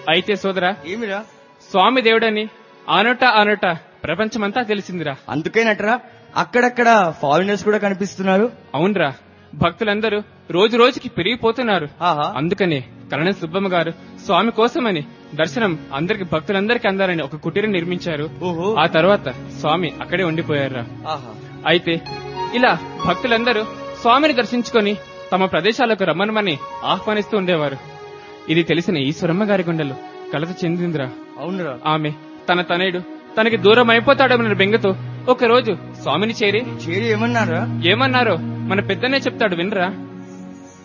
అయితే సోదరా ఏమిరా స్వామి దేవుడని ఆనోట ఆనోట ప్రపంచమంతా తెలిసిందిరా అందుకేనట్రా అక్కడక్కడ ఫారినర్స్ కూడా కనిపిస్తున్నారు అవునరా భక్తులందరూ రోజు రోజుకి పెరిగిపోతున్నారు ఆహా అందుకనే కరణం సుబ్బమ్మ గారు స్వామి కోసమని దర్శనం అందరికి భక్తులందరికీ అందాలని ఒక కుటీరం నిర్మించారు ఓహో ఆ తర్వాత స్వామి అక్కడే ఉండిపోయారా ఆహా అయితే ఇలా భక్తులందరూ స్వామిని దర్శించుకొని తమ ప్రదేశాలకు రమ్మనమని ఆహ్వానిస్తూ ఉండేవారు ఇది తెలిసిన ఈశ్వరమ్మ గారి గుండెలు కలత చెందిందిరా అవునురా ఆమె తన తనయుడు తనకి దూరం అయిపోతాడన్న బెంగతో ఒక రోజు స్వామిని చేరి చేరి ఏమన్నారా ఏమన్నారో మన పెద్దనే చెప్తాడు వినరా